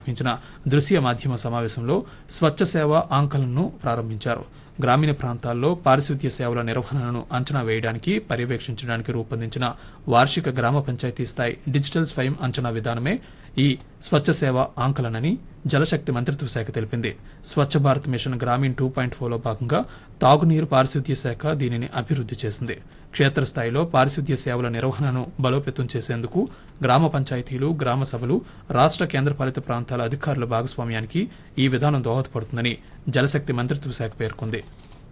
నిర్వహించిన దృశ్య మాధ్యమ సమావేశంలో స్వచ్ఛ సేవ ఆంకలన్ను ప్రారంభించారు గ్రామీణ ప్రాంతాల్లో పారిశుద్ధ్య సేవల నిర్వహణను అంచనా వేయడానికి పర్యవేక్షించడానికి రూపొందించిన వార్షిక గ్రామ పంచాయతీ స్థాయి డిజిటల్ స్వయం అంచనా విధానమే ఈ స్వచ్ఛ సేవ ఆంకలనని జలశక్తి మంత్రిత్వ శాఖ తెలిపింది Swachh Bharat mission Grameen two point ఫోర్లో భాగంగా తాగునీరు పారిశుద్ధ్య శాఖ దీనిని అభివృద్ధి చేసింది క్షేత్రస్థాయిలో పారిశుద్ధ్య సేవల నిర్వహణను బలోపేతం చేసేందుకు గ్రామ పంచాయతీలు గ్రామ సభలు రాష్ట్ర కేంద్రపాలిత ప్రాంతాల అధికారుల భాగస్వామ్యానికి ఈ విధానం దోహదపడుతుందని జలశక్తి మంత్రిత్వ శాఖ పేర్కొంది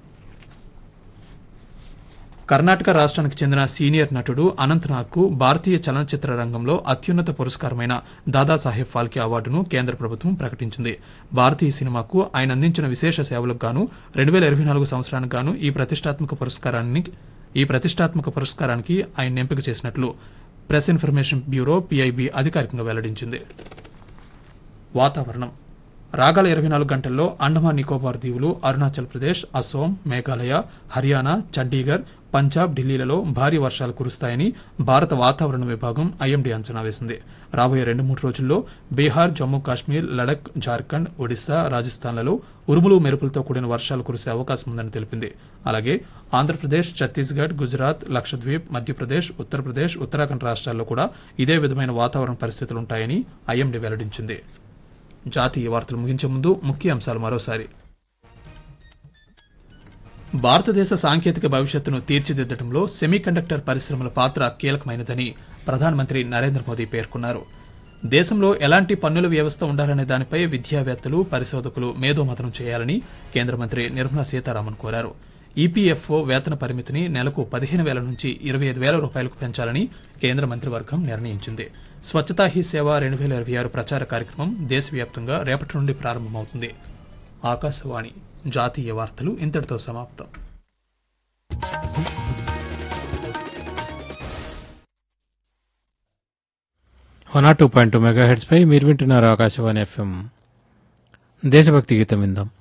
కర్ణాటక రాష్ట్రానికి చెందిన సీనియర్ నటుడు అనంతనాగ్కు భారతీయ చలనచిత్ర రంగంలో అత్యున్నత పురస్కారమైన దాదాసాహెబ్ ఫాల్కే అవార్డును కేంద్ర ప్రభుత్వం ప్రకటించింది భారతీయ సినిమాకు ఆయన అందించిన విశేష సేవలకు గాను రెండు వేల ఇరవై నాలుగు సంవత్సరానికి గాను ఈ ప్రతిష్టాత్మక పురస్కారాన్ని ఈ ప్రతిష్టాత్మక పురస్కారానికి ఆయన ఎంపిక చేసినట్లు ప్రెస్ ఇన్ఫర్మేషన్ బ్యూరో పిఐబి అధికారికంగా వెల్లడించింది వాతావరణం రాగల ఇరవై నాలుగు గంటల్లో అండమాన్ నికోబార్ దీవులు అరుణాచల్ ప్రదేశ్ అసోం మేఘాలయ హర్యానా చండీగఢ్ పంజాబ్ ఢిల్లీలలో భారీ వర్షాలు కురుస్తాయని భారత వాతావరణ విభాగం ఐఎండీ అంచనా వేసింది రాబోయే రెండు మూడు రోజుల్లో బీహార్ జమ్మూ కాశ్మీర్ లడక్ జార్ఖండ్ ఒడిశా రాజస్థాన్లలో ఉరుములు మెరుపులతో కూడిన వర్షాలు కురిసే అవకాశం ఉందని తెలిపింది అలాగే ఆంధ్రప్రదేశ్ ఛత్తీస్గఢ్ గుజరాత్ లక్షద్వీప్ మధ్యప్రదేశ్ ఉత్తరప్రదేశ్ ఉత్తరాఖండ్ రాష్ట్రాల్లో కూడా ఇదే విధమైన వాతావరణ పరిస్థితులుంటాయని ఐఎండీ వెల్లడించింది జాతీయ వార్తలు ముగించే ముందు ముఖ్య అంశాలు మరోసారి భారతదేశ సాంకేతిక భవిష్యత్తును తీర్చిదిద్దడంలో సెమీకండక్టర్ పరిశ్రమల పాత్ర కీలకమైనదని ప్రధానమంత్రి నరేంద్ర మోదీ పేర్కొన్నారు దేశంలో ఎలాంటి పన్నుల వ్యవస్థ ఉండాలనే దానిపై విద్యావేత్తలు పరిశోధకులు మేధోమథనం చేయాలని కేంద్ర మంత్రి నిర్మలా సీతారామన్ కోరారు ఈపీఎఫ్ఓ వేతన పరిమితిని నెలకు పదిహేను వేల నుంచి ఇరవై ఐదు వేల రూపాయలకు పెంచాలని కేంద్ర మంత్రివర్గం నిర్ణయించింది స్వచ్ఛతా హీ సేవ రెండు వేల ఇరవై ఆరు ప్రచార కార్యక్రమం దేశవ్యాప్తంగా రేపటి నుండి ప్రారంభమవుతుంది ఆకాశవాణి జాతీయ వార్తలు ఇంతటితో సమాప్తం one R two point two megahertz పై మీరు వింటున్నారు ఆకాశవాణి ఎఫ్ఎం దేశభక్తి గీతం విందాం